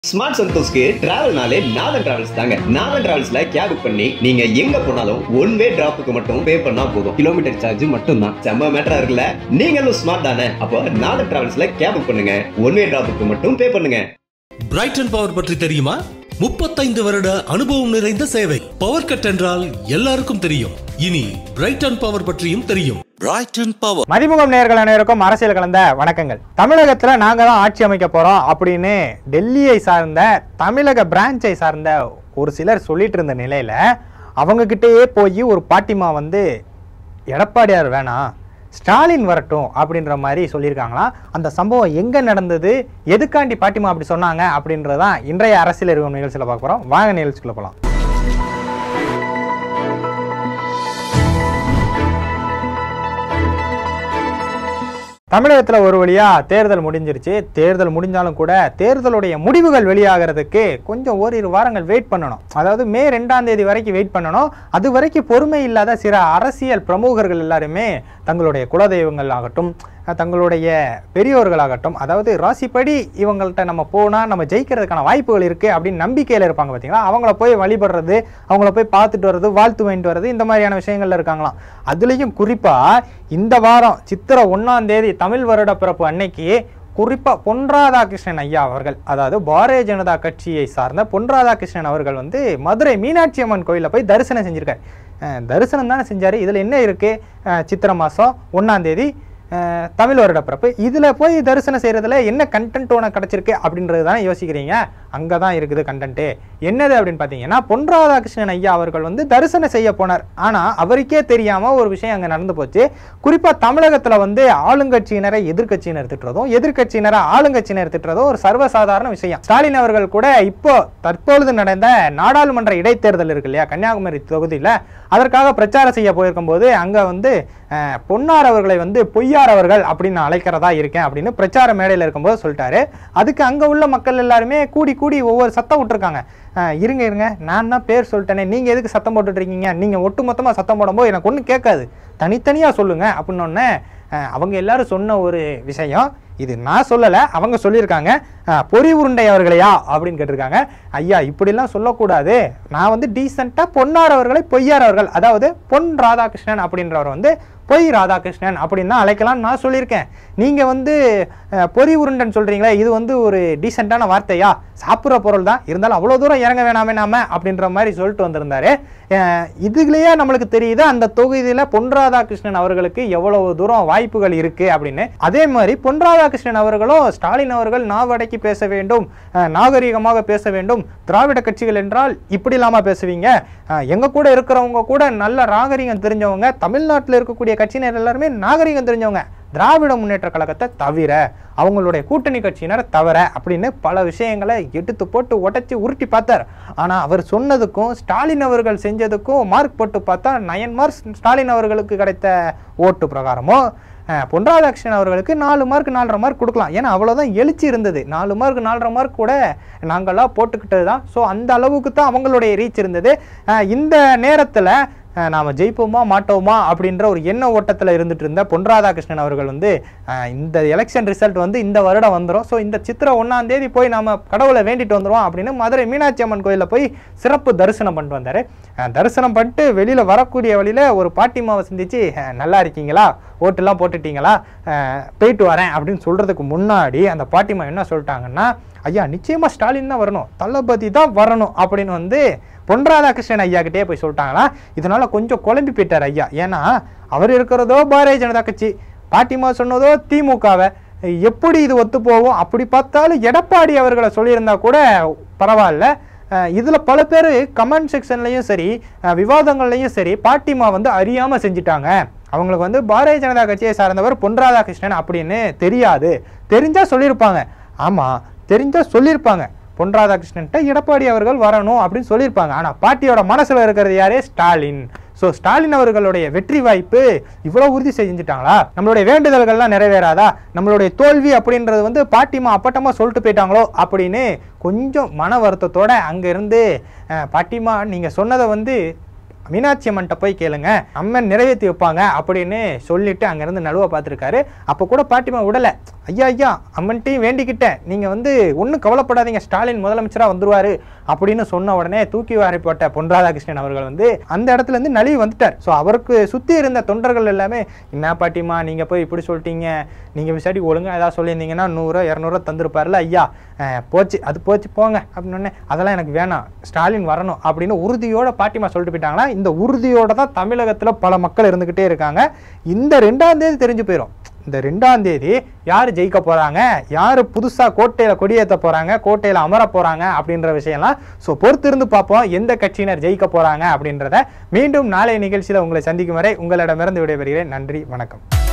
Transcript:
smart சந்தோஷ்க்கு டிராவல்னாலே நாதன் travels தாங்க நாதன் டிராவல்ஸ்ல cab book பண்ணி நீங்க எங்க போனாலும் ஒன் வே டிராப்புக்கு மட்டும் பே பண்ணா போதும் கிலோமீட்டர் சார்ஜ் மட்டும் தான் செம்ம மேட்டரா இருக்குல்ல நீங்களும் ஸ்மார்ட் தானே அப்போ நாதன் டிராவல்ஸ்ல கேப் புக் பண்ணுங்க ஒன் வே டிராப்புக்கு மட்டும் பே பண்ணுங்க பிரைட்டன் பவர் பற்றி தெரியுமா முப்பத்தைந்து வருட அனுபவம் நிறைந்த சேவை பவர் கட் என்றால் எல்லாருக்கும் தெரியும் இனி பிரைட்டன் பவர் பற்றியும் தெரியும் பிரைட்டன் பவர் மதிமுகம் நேயர்கள் அனைவருக்கும் அரசியல் கலந்த வணக்கங்கள் தமிழகத்துல நாங்க தான் ஆட்சி அமைக்க போறோம் அப்படின்னு டெல்லியை சார்ந்த தமிழக பிரான்ச்சை சார்ந்த ஒரு சிலர் சொல்லிட்டு இருந்த நிலையில அவங்க கிட்டேயே போய் ஒரு பாட்டிமா வந்து எடப்பாடியார் வேணாம் ஸ்டாலின் வரட்டும் அப்படின்ற மாதிரி சொல்லியிருக்காங்களாம் அந்த சம்பவம் எங்க நடந்தது எதுக்காண்டி பாட்டிமா அப்படி சொன்னாங்க அப்படின்றதான் இன்றைய அரசியல் அறிவு நிகழ்ச்சியில் பார்க்க போறோம் வாங்க நிகழ்ச்சிக்குள்ள போகலாம் தமிழகத்தில் ஒரு வழியா தேர்தல் முடிஞ்சிருச்சு தேர்தல் முடிஞ்சாலும் கூட தேர்தலுடைய முடிவுகள் வெளியாகிறதுக்கு கொஞ்சம் ஓரிரு வாரங்கள் வெயிட் பண்ணணும் அதாவது மே ரெண்டாம் தேதி வரைக்கும் வெயிட் பண்ணணும் அது வரைக்கும் பொறுமை இல்லாத சில அரசியல் பிரமுகர்கள் எல்லாருமே தங்களுடைய குலதெய்வங்கள் ஆகட்டும் அஹ், தங்களுடைய பெரியோர்களாகட்டும் அதாவது ராசிப்படி இவங்கள்ட்ட நம்ம போனால் நம்ம ஜெயிக்கிறதுக்கான வாய்ப்புகள் இருக்குது அப்படின்னு நம்பிக்கையில் இருப்பாங்க பார்த்தீங்களா அவங்கள போய் வழிபடுறது அவங்கள போய் பார்த்துட்டு வர்றது வாழ்த்து வாங்கிட்டு வர்றது இந்த மாதிரியான விஷயங்கள்ல இருக்காங்களாம் அதுலேயும் குறிப்பாக இந்த வாரம் சித்திரை ஒன்றாம் தேதி தமிழ் வருட பிறப்பு அன்னைக்கு குறிப்பாக பொன் ராதாகிருஷ்ணன் ஐயா அவர்கள் அதாவது பாரதிய ஜனதா கட்சியை சார்ந்த பொன் ராதாகிருஷ்ணன் அவர்கள் வந்து மதுரை மீனாட்சி அம்மன் கோயிலில் போய் தரிசனம் செஞ்சுருக்காரு அஹ் தரிசனம் தானே செஞ்சார் இதில் என்ன இருக்குது சித்திரை மாதம் ஒன்றாம் தேதி அஹ் தமிழ் வருட பிறப்பு இதில் போய் தரிசனம் செய்கிறதுல என்ன கண்டென்ட் உனக்கு கிடச்சிருக்கு அப்படின்றது தானே யோசிக்கிறீங்க அங்கே தான் இருக்குது கண்டென்ட்டு என்னது அப்படின்னு பார்த்தீங்கன்னா பொன் ராதாகிருஷ்ணன் ஐயா அவர்கள் வந்து தரிசனம் செய்ய போனார் ஆனால் அவருக்கே தெரியாமல் ஒரு விஷயம் அங்கே நடந்து போச்சு குறிப்பாக தமிழகத்தில் வந்து ஆளுங்கட்சியினரை எதிர்க்கட்சியினர் திட்டுறதும் எதிர்க்கட்சியினரை ஆளுங்கட்சியினர் திட்டுறதும் ஒரு சர்வசாதாரண விஷயம் ஸ்டாலின் அவர்கள் கூட இப்போ தற்பொழுது நடந்த நாடாளுமன்ற இடைத்தேர்தல் இருக்கு இல்லையா கன்னியாகுமரி தொகுதியில் அதற்காக பிரச்சாரம் செய்ய போயிருக்கும்போது அங்கே வந்து அஹ், பொன்னார் அவர்களை வந்து பொய்யார் அவர்கள் அப்படின்னு நான் அழைக்கிறதா இருக்கேன் அப்படின்னு பிரச்சார மேடையில் இருக்கும்போது சொல்லிட்டாரு அதுக்கு அங்கே உள்ள மக்கள் எல்லாருமே கூடி கூடி ஒவ்வொரு சத்தம் விட்டுருக்காங்க அஹ், இருங்க இருங்க நான் தான் பேர் சொல்லிட்டேனே நீங்கள் எதுக்கு சத்தம் போட்டுட்டு இருக்கீங்க நீங்கள் ஒட்டு மொத்தமாக சத்தம் போடும்போது எனக்கு ஒன்றும் கேட்காது தனித்தனியாக சொல்லுங்க அப்படின்னொன்னே அவங்க எல்லாரும் சொன்ன ஒரு விஷயம் இது நான் சொல்லலை அவங்க சொல்லியிருக்காங்க அஹ், பொறி உருண்டை அவர்களையா அப்படின்னு கேட்டிருக்காங்க ஐயா இப்படிலாம் சொல்லக்கூடாது நான் வந்து டீசெண்டாக பொன்னார் அவர்களை பொய்யார் அவர்கள் அதாவது பொன் ராதாகிருஷ்ணன் அப்படின்றவர் வந்து பொய் ராதாகிருஷ்ணன் அப்படின்னு தான் அழைக்கலாம்னு நான் சொல்லியிருக்கேன் நீங்கள் வந்து அஹ், பொறி உருண்டைன்னு சொல்கிறீங்களே இது வந்து ஒரு டீசெண்டான வார்த்தையா சாப்பிட்ற பொருள் தான் இருந்தாலும் அவ்வளோ தூரம் இறங்க வேணாமே நாம அப்படின்ற மாதிரி சொல்லிட்டு வந்திருந்தாரு அஹ், இதுலயே நம்மளுக்கு தெரியுது அந்த தொகுதியில் பொன் ராதாகிருஷ்ணன் அவர்களுக்கு எவ்வளவு தூரம் வாய்ப்புகள் இருக்கு அப்படின்னு அதே மாதிரி பொன் ராதாகிருஷ்ணன் அவர்களும் ஸ்டாலின் அவர்கள் நாவடக்கி பேச வேண்டும் அஹ், நாகரிகமாக பேச வேண்டும் திராவிட கட்சிகள் என்றால் இப்படி இல்லாம பேசுவீங்க அஹ், எங்க கூட இருக்கிறவங்க கூட நல்ல நாகரிகம் தெரிஞ்சவங்க தமிழ்நாட்டில் இருக்கக்கூடிய கட்சியினர் எல்லாருமே நாகரிகம் தெரிஞ்சவங்க திராவிட முன்னேற்ற கழகத்தை தவிர அவங்களுடைய கூட்டணி கட்சியினர் தவிர அப்படின்னு பல விஷயங்களை எடுத்து போட்டு உடைச்சி உருட்டி பார்த்தார் ஆனால் அவர் சொன்னதுக்கும் ஸ்டாலின் அவர்கள் செஞ்சதுக்கும் மார்க் போட்டு பார்த்தா நயன் மார்க்ஸ் ஸ்டாலின் அவர்களுக்கு கிடைத்த ஓட்டு பிரகாரமோ அஹ், பொன் ராதாகிருஷ்ணன் அவர்களுக்கு நாலு மார்க் நாலரை மார்க் கொடுக்கலாம் ஏன்னா அவ்வளோதான் எழுச்சி இருந்தது நாலு மார்க் நாலரை மார்க் கூட நாங்களாம் போட்டுக்கிட்டது தான் ஸோ அந்த அளவுக்கு தான் அவங்களுடைய ரீச் இருந்தது அஹ், இந்த நேரத்தில் நாம் ஜெயிப்போமா மாட்டோமா அப்படின்ற ஒரு எண்ண ஓட்டத்தில் இருந்துட்டு இருந்த பொன் ராதாகிருஷ்ணன் அவர்கள் வந்து அஹ், இந்த எலெக்ஷன் ரிசல்ட் வந்து இந்த வருடம் வந்துடும் ஸோ இந்த சித்திரை ஒன்றாம் தேதி போய் நாம கடவுளை வேண்டிட்டு வந்துடுவோம் அப்படின்னு மதுரை மீனாட்சி அம்மன் கோயிலில் போய் சிறப்பு தரிசனம் பண்ணிட்டு வந்தார் தரிசனம் பண்ணிட்டு வெளியில் வரக்கூடிய வழியில் ஒரு பாட்டிமாவை சந்திச்சு அஹ், நல்லா இருக்கீங்களா ஓட்டுலாம் போட்டுட்டீங்களா அஹ், போயிட்டு வரேன் அப்படின்னு சொல்கிறதுக்கு முன்னாடி அந்த பாட்டிமா என்ன சொல்லிட்டாங்கன்னா ஐயா நிச்சயமாக ஸ்டாலின் தான் வரணும் தளபதி தான் வரணும் அப்படின்னு வந்து பொன் ராதாகிருஷ்ணன் ஐயா கிட்டே போய் சொல்லிட்டாங்களா இதனால கொஞ்சம் குழம்பி போயிட்டார் ஐயா ஏன்னா அவர் இருக்கிறதோ பாரதிய ஜனதா கட்சி பாட்டிமா சொன்னதோ திமுகவை எப்படி இது ஒத்து போகும் அப்படி பார்த்தாலும் எடப்பாடி அவர்களை சொல்லியிருந்தா கூட பரவாயில்ல அஹ் இதுல பல பேர் கமெண்ட் செக்ஷன்லையும் சரி அஹ் விவாதங்கள்லையும் சரி பாட்டிமா வந்து அறியாம செஞ்சிட்டாங்க அவங்களுக்கு வந்து பாரதிய ஜனதா கட்சியை சார்ந்தவர் பொன் ராதாகிருஷ்ணன் அப்படின்னு தெரியாது தெரிஞ்சா சொல்லியிருப்பாங்க ஆமா தெரிஞ்சா சொல்லியிருப்பாங்க பொன் ராதாகிருஷ்ணன்ட்ட எடப்பாடி அவர்கள் வரணும் அப்படின்னு சொல்லியிருப்பாங்க ஆனா பாட்டியோட மனசுல இருக்கிறது யாரே ஸ்டாலின் ஸோ ஸ்டாலின் அவர்களுடைய வெற்றி வாய்ப்பு இவ்வளோ உறுதி செஞ்சுட்டாங்களா நம்மளுடைய வேண்டுதல்கள்லாம் நிறைவேறாதா நம்மளுடைய தோல்வி அப்படின்றது வந்து பாட்டிமா அப்பட்டமா சொல்லிட்டு போயிட்டாங்களோ அப்படின்னு கொஞ்சம் மன வருத்தத்தோட அங்கேருந்து பாட்டிமா நீங்கள் சொன்னதை வந்து மீனாட்சி அம்மன்ட்ட போய் கேளுங்க அம்மன் நிறைவேற்றி வைப்பாங்க அப்படின்னு சொல்லிட்டு அங்கேருந்து நழுவ பார்த்துருக்காரு அப்போ கூட பாட்டிமா விடலை ஐயா ஐயா அம்மன்ட்டையும் வேண்டிக்கிட்டேன் நீங்கள் வந்து ஒன்றும் கவலைப்படாதீங்க ஸ்டாலின் முதலமைச்சராக வந்துருவாரு அப்படின்னு சொன்ன உடனே தூக்கி வாரி போட்ட பொன் ராதாகிருஷ்ணன் அவர்கள் வந்து அந்த இடத்துல இருந்து நழுவி வந்துட்டார் ஸோ அவருக்கு சுற்றி இருந்த தொண்டர்கள் எல்லாமே என்ன பாட்டிமா நீங்கள் போய் இப்படி சொல்லிட்டீங்க நீங்கள் விசாரி ஒழுங்கா ஏதாவது சொல்லியிருந்தீங்கன்னா நூறு இரநூறுவா தந்திருப்பார்ல ஐயா அஹ், போச்சு அது போச்சு போங்க அப்படின்னு உடனே அதெல்லாம் எனக்கு வேணாம் ஸ்டாலின் வரணும் அப்படின்னு உறுதியோட பாட்டிமா சொல்லிட்டு போயிட்டாங்கன்னா இந்த உறுதியோட தான் தமிழகத்தில் பல மக்கள் இருந்துக்கிட்டே இருக்காங்க இந்த ரெண்டாம் தேதி தெரிஞ்சு போயிடும் இந்த ரெண்டாம் தேதி யார் ஜெயிக்க போறாங்க யார் புதுசாக கோட்டையில் கொடியேற்ற போறாங்க கோட்டையில் அமர போறாங்க அப்படின்ற விஷயம்லாம் ஸோ பொறுத்திருந்து பார்ப்போம் எந்த கட்சியினர் ஜெயிக்க போறாங்க அப்படின்றத மீண்டும் நாளைய நிகழ்ச்சியில் உங்களை சந்திக்கும் வரை உங்களிடமிருந்து விடைபெறுகிறேன் நன்றி வணக்கம்